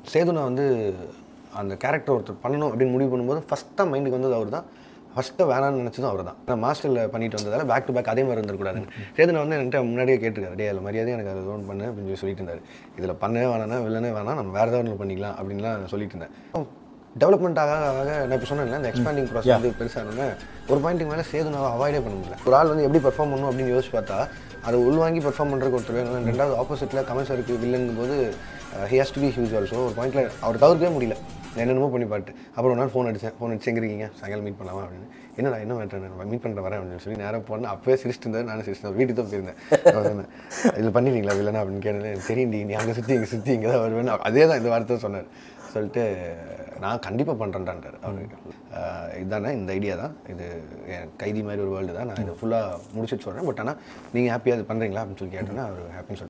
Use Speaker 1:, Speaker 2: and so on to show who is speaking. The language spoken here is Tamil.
Speaker 1: சேதுனா வந்து அந்த கேரக்டர் ஒருத்தர் பண்ணணும் அப்படின்னு முடிவு பண்ணும்போது ஃபஸ்ட்டாக மைண்டுக்கு வந்தது அவர் தான் ஃபஸ்ட்டு வேணாம்னு நினச்சதும் அவர் தான் நான் மாஸ்டரில் பண்ணிட்டு வந்ததால பேக் டு பேக் அதே மாதிரி இருந்திருக்கூடாதுன்னு சேதுனா வந்து என்கிட்ட முன்னாடியே கேட்டிருக்காரு டே அதில் மரியாதை எனக்கு அது லோன் பண்ணு அப்படின்னு சொல்லி சொல்லிட்டு இருந்தார் இதில் பண்ணவே வேணாம்னா வில்லனே வேணாம் நம்ம வேறு ஏதாவது ஒன்று பண்ணிக்கலாம் அப்படின்லாம் சொல்லிட்டு இருந்தேன் டெவலப்மெண்ட் ஆக ஆக நான் இப்போ சொன்னேன்ல இந்த எக்ஸ்பேண்டிங் ப்ராசஸ் வந்து பெருசாக ஒரு பாயிண்ட்டுக்கு மேலே சேதுனாவை அவாய்டே பண்ண முடியல ஒரு ஆள் வந்து எப்படி பெர்ஃபார்ம் பண்ணணும் அப்படின்னு யோசிச்சு பார்த்தா அதை உள்வாங்கி பெர்ஃபார்ம் பண்ணுறதுக்கு ஒருத்தர் வேணும் ரெண்டாவது ஆப்போசிட்டில் கமல் சாருக்கு வில்லனுங்கும் போது he has to be huge also ஒரு பாயிண்ட்டில் அவர் தவிர்க்கவே முடியல நான் என்னென்னமோ பண்ணி பாட்டு அப்புறம் ஒரு நாள் ஃபோன் அடித்தேன் ஃபோன் அடிச்சு எங்க இருக்கீங்க சாயங்காலம் மீட் பண்ணலாமா அப்படின்னு என்னடா என்ன மேட்டர் நான் மீட் பண்ணுற வரேன் அப்படின்னு சொல்லி நேராக போனேன் அப்பவே சிரிச்சிட்டு இருந்தார் நானும் சிரிச்சிட்டேன் வீட்டுக்கு தான் போயிருந்தேன் அவர் சொன்னேன், இதில் பண்ணிடுவீங்களா வில்லனா அப்படின்னு கேட்டது எனக்கு தெரியும்டி நீ அங்கே சுற்றி இங்கே சுற்றி இங்கே தான் வருவேன் அதே தான் இந்த வார்த்தை சொன்னார் சொல்லிட்டு நான் கண்டிப்பாக பண்ணுறேன்டான்றார் அவருக்கு ஆஹ் இதுதானே இந்த ஐடியா தான் இது என் கைதி மாதிரி ஒரு வேர்ல்டு தான் நான் இதை ஃபுல்லாக முடிச்சுட்டு சொல்கிறேன் பட் ஆனால் நீங்கள் ஹாப்பியாக இது பண்ணுறீங்களா அப்படின்னு சொல்லி கேட்டேன்னா அவர் ஹாப்பின்னு சொல்லி